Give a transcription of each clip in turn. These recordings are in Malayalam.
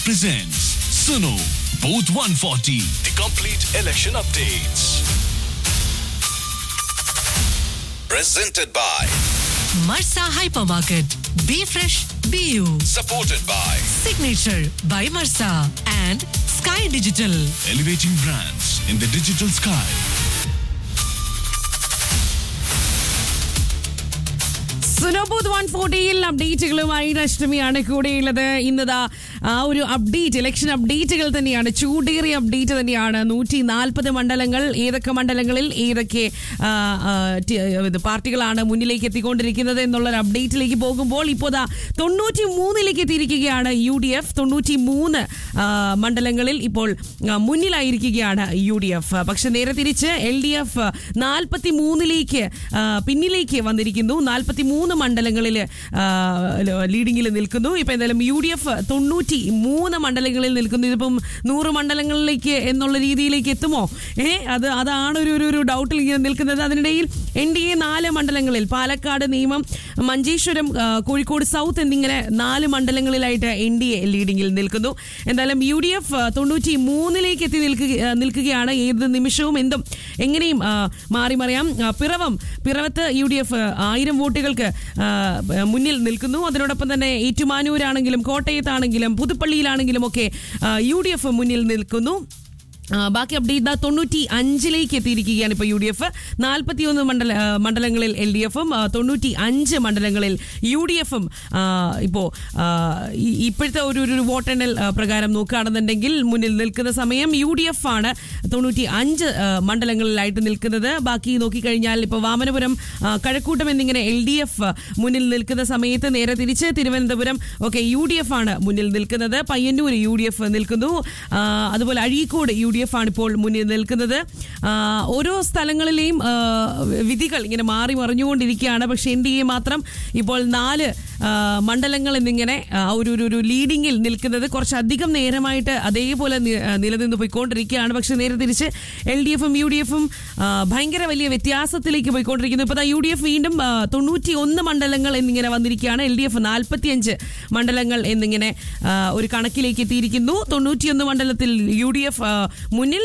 presents Suno Booth 140, the complete election updates. Presented by, Marsa Hypermarket. Be fresh, be you. supported by Signature by Marsa and Sky Digital. Elevating Brands in the Digital Sky. സുനോബൂത്ത് വൺ ഫോർട്ടിയിൽ അപ്ഡേറ്റുകളുമായി അഷ്ടമിയാണ് കൂടെയുള്ളത് ഇന്നതാ ആ ഒരു അപ്ഡേറ്റ് ഇലക്ഷൻ അപ്ഡേറ്റുകൾ തന്നെയാണ് ചൂടേറിയ അപ്ഡേറ്റ് തന്നെയാണ് നൂറ്റി നാൽപ്പത് മണ്ഡലങ്ങൾ ഏതൊക്കെ മണ്ഡലങ്ങളിൽ ഏതൊക്കെ ആ, ആ, ടി- ഇത് പാർട്ടികളാണ് മുന്നിലേക്ക് എത്തിക്കൊണ്ടിരിക്കുന്നത് എന്നുള്ള ഒരു അപ്ഡേറ്റിലേക്ക് പോകുമ്പോൾ ഇപ്പോൾ ദാ തൊണ്ണൂറ്റി മൂന്നിലേക്ക് എത്തിയിരിക്കുകയാണ് യു ഡി എഫ് തൊണ്ണൂറ്റി മൂന്ന് മണ്ഡലങ്ങളിൽ ഇപ്പോൾ ആ, മുന്നിലായിരിക്കുകയാണ് യു ഡി എഫ് പക്ഷെ നേരെ തിരിച്ച് എൽ ഡി എഫ് നാൽപ്പത്തി മൂന്നിലേക്ക് പിന്നിലേക്ക് വന്നിരിക്കുന്നു നാൽപ്പത്തി മൂന്ന് മണ്ഡലങ്ങളിൽ ലീഡിങ്ങിൽ നിൽക്കുന്നു ഇപ്പൊ എന്തായാലും യു ഡി എഫ് തൊണ്ണൂറ്റി മൂന്ന് മണ്ഡലങ്ങളിൽ നിൽക്കുന്നു ഇതിപ്പം നൂറ് മണ്ഡലങ്ങളിലേക്ക് എന്നുള്ള രീതിയിലേക്ക് എത്തുമോ ഏ അത് അതാണ് ഒരു ഒരു- ഒരു ഡൗട്ടിൽ ഇങ്ങനെ നിൽക്കുന്നത് അതിനിടയിൽ എൻ ഡി എ നാല് മണ്ഡലങ്ങളിൽ പാലക്കാട് നിയമം മഞ്ചേശ്വരം ആ, കോഴിക്കോട് സൗത്ത് എന്നിങ്ങനെ നാല് മണ്ഡലങ്ങളിലായിട്ട് എൻ ഡി എ ലീഡിങ്ങിൽ നിൽക്കുന്നു എന്തായാലും യു ഡി എഫ് തൊണ്ണൂറ്റി മൂന്നിലേക്ക് എത്തി നിൽക്കുക ആ, നിൽക്കുകയാണ് ഏത് നിമിഷവും എന്തും എങ്ങനെയും ആ, മാറി മറിയാം ആ, പിറവം പിറവത്ത് യു ഡി എഫ് ആയിരം വോട്ടുകൾക്ക് ആ, മുന്നിൽ നിൽക്കുന്നു അതിനോടൊപ്പം തന്നെ ഏറ്റുമാനൂരാണെങ്കിലും കോട്ടയത്താണെങ്കിലും പുതുപ്പള്ളിയിലാണെങ്കിലും ഒക്കെ യു ഡി എഫ് മുന്നിൽ നിൽക്കുന്നു ആ, ബാക്കി അപ്ഡേറ്റ് ദാ തൊണ്ണൂറ്റി അഞ്ചിലേക്ക് എത്തിയിരിക്കുകയാണ് ഇപ്പോൾ യു ഡി എഫ് നാൽപ്പത്തിയൊന്ന് മണ്ഡല ആ, മണ്ഡലങ്ങളിൽ എൽ ഡി എഫും തൊണ്ണൂറ്റി അഞ്ച് മണ്ഡലങ്ങളിൽ യു ഡി എഫും ഇപ്പോൾ ഇപ്പോഴത്തെ ഒരു ഒരു വോട്ടെണ്ണൽ ആ, പ്രകാരം നോക്കുകയാണെന്നുണ്ടെങ്കിൽ മുന്നിൽ നിൽക്കുന്ന സമയം യു ഡി എഫ് ആണ് തൊണ്ണൂറ്റി അഞ്ച് ആ, മണ്ഡലങ്ങളിലായിട്ട് നിൽക്കുന്നത് ബാക്കി നോക്കിക്കഴിഞ്ഞാൽ ഇപ്പോൾ വാമനപുരം ആ, കഴക്കൂട്ടം എന്നിങ്ങനെ എൽ ഡി എഫ് മുന്നിൽ നിൽക്കുന്ന സമയത്ത് നേരെ തിരിച്ച് തിരുവനന്തപുരം ഒക്കെ യു ഡി എഫ് ആണ് മുന്നിൽ നിൽക്കുന്നത് പയ്യന്നൂർ യു ഡി എഫ് നിൽക്കുന്നു ആ, അതുപോലെ അഴീക്കോട് യു ഡി എഫ് ആണ് ഇപ്പോൾ മുന്നിൽ നിൽക്കുന്നത് ആ, ഓരോ സ്ഥലങ്ങളിലെയും ആ, വിധികൾ ഇങ്ങനെ മാറി മറിഞ്ഞുകൊണ്ടിരിക്കുകയാണ് പക്ഷേ എൻ ഡി എ മാത്രം ഇപ്പോൾ നാല് ആ, മണ്ഡലങ്ങൾ എന്നിങ്ങനെ ആ, ഒരു ഒരു ഒരു ലീഡിങ്ങിൽ നിൽക്കുന്നത് കുറച്ചധികം നേരമായിട്ട് അതേപോലെ നി- ആ, നിലനിന്ന് പോയിക്കൊണ്ടിരിക്കുകയാണ് പക്ഷേ നേരെ തിരിച്ച് എൽ ഡി എഫും യു ഡി എഫും ഭയങ്കര വലിയ വ്യത്യാസത്തിലേക്ക് പോയിക്കൊണ്ടിരിക്കുന്നു ഇപ്പോൾ യു ഡി എഫ് വീണ്ടും തൊണ്ണൂറ്റി ഒന്ന് മണ്ഡലങ്ങൾ എന്നിങ്ങനെ വന്നിരിക്കുകയാണ് എൽ ഡി എഫ് നാൽപ്പത്തിയഞ്ച് മണ്ഡലങ്ങൾ എന്നിങ്ങനെ ആ, ഒരു കണക്കിലേക്ക് എത്തിയിരിക്കുന്നു തൊണ്ണൂറ്റിയൊന്ന് മണ്ഡലത്തിൽ യു ഡി എഫ് മുന്നിൽ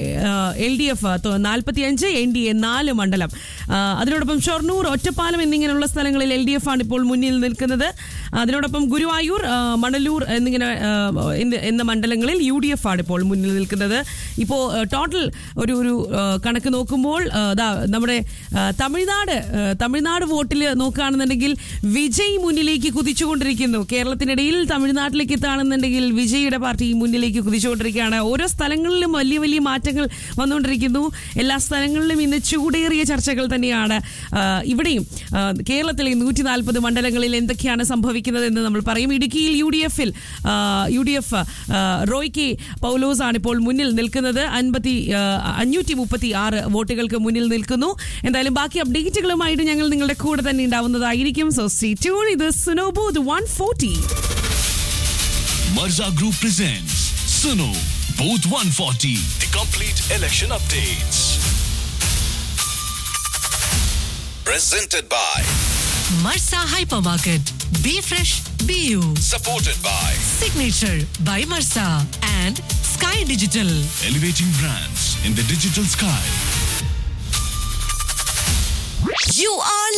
എൽ ഡി എഫ് നാൽപ്പത്തിയഞ്ച് എൻ ഡി എ നാല് മണ്ഡലം ആ, അതിനോടൊപ്പം ഷൊർണൂർ ഒറ്റപ്പാലം എന്നിങ്ങനെയുള്ള സ്ഥലങ്ങളിൽ എൽ ഡി എഫ് ആണ് ഇപ്പോൾ മുന്നിൽ നിൽക്കുന്നത് അതിനോടൊപ്പം ഗുരുവായൂർ ആ, മണലൂർ എന്നിങ്ങനെ ആ, എന്ത്- എന്ന മണ്ഡലങ്ങളിൽ യു ഡി എഫ് ആണ് ഇപ്പോൾ മുന്നിൽ നിൽക്കുന്നത് ഇപ്പോൾ ടോട്ടൽ ഒരു ഒരു ആ, കണക്ക് നോക്കുമ്പോൾ ആ, ദാ നമ്മുടെ ആ, തമിഴ്നാട് ആ, തമിഴ്നാട് വോട്ടിൽ നോക്കുകയാണെന്നുണ്ടെങ്കിൽ വിജയ് മുന്നിലേക്ക് കുതിച്ചുകൊണ്ടിരിക്കുന്നു കേരളത്തിനിടയിൽ തമിഴ്നാട്ടിലേക്ക് എത്തുകയാണെന്നുണ്ടെങ്കിൽ വിജയുടെ പാർട്ടി മുന്നിലേക്ക് കുതിച്ചുകൊണ്ടിരിക്കുകയാണ് ഓരോ സ്ഥലങ്ങളിലും വലിയ വലിയ മാറ്റങ്ങൾ വന്നുകൊണ്ടിരിക്കുന്നു എല്ലാ സ്ഥലങ്ങളിലും ഇന്ന് ചൂടേറിയ ചർച്ചകൾ തന്നെയാണ് ആ, ഇവിടെയും ആ, കേരളത്തിലെ നൂറ്റി നാൽപ്പത് മണ്ഡലങ്ങളിൽ എന്തൊക്കെയാണ് സംഭവിക്കുന്നത് എന്ന് നമ്മൾ പറയും ഇടുക്കിയിൽ യു ഡി എഫിൽ U D F Roy K Paulose ആണ് ഇപ്പോൾ മുന്നിൽ നിൽക്കുന്നത് അൻപത്തി അഞ്ഞൂറ്റി മുപ്പത്തി ആറ് വോട്ടുകൾക്ക് മുന്നിൽ നിൽക്കുന്നു എന്തായാലും ബാക്കി അപ്ഡേറ്റുകളുമായിട്ട് ഞങ്ങൾ നിങ്ങളുടെ കൂടെ തന്നെ ഉണ്ടാവുന്നതായിരിക്കും സോ സി ട്യൂൺ ഇത് സുനോബൂത് one forty Marza Group presents Suno Booth 140, the complete election updates. Presented by, Marsa Hypermarket. Be fresh, be you. supported by Signature by Marsa and Sky Digital. Elevating Brands in the Digital Sky. You are